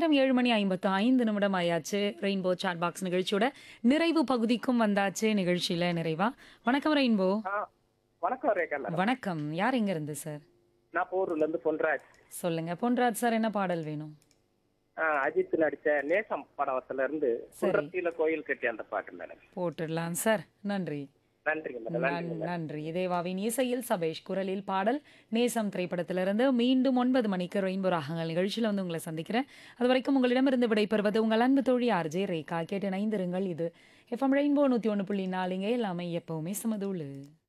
நேரம் ஏழு மணி ஐம்பத்து ஐந்து நிமிடம் ஆயாச்சு ரெயின்போ சாட் பாக்ஸ் நிகழ்ச்சியோட நிறைவு பகுதிக்கும் வந்தாச்சு நிகழ்ச்சியில நிறைவா வணக்கம் ரெயின்போ ஆ, வணக்கம் ரேகா மேடம் வணக்கம் யார் எங்க இருந்து சார் நான் போரூர்ல இருந்து பொன்ராஜ் சொல்லுங்க பொன்ராஜ் சார் என்ன பாடல் வேணும் ஆ, அஜித் நடிச்ச நேசம் படத்துல இருந்து சரி. குன்றத்தில கோயில் கட்டி அந்த பாட்டு மேடம் போட்டுடலாம் சார் நன்றி நன்றிங்க மேடம் நன்றி நன்- நன்றி தேவாவின் இசையில் சபேஷ் குரலில் பாடல் நேசம் திரைப்படத்திலிருந்து மீண்டும் ஒன்பது மணிக்கு ரெயின்போ ராகங்கள் நிகழ்ச்சியில் வந்து உங்களை சந்திக்கிறேன் அது வரைக்கும் உங்களிடமிருந்து விடைபெறுவது உங்கள் அன்பு தோழி ஆர்ஜே ரேகா கேட்டு இணைந்திருங்கள் இது எஃப்எம் ரெயின்போ நூற்றி ஒன்று புள்ளி நாலுங்க எல்லாமே எப்பவுமே சமதூளு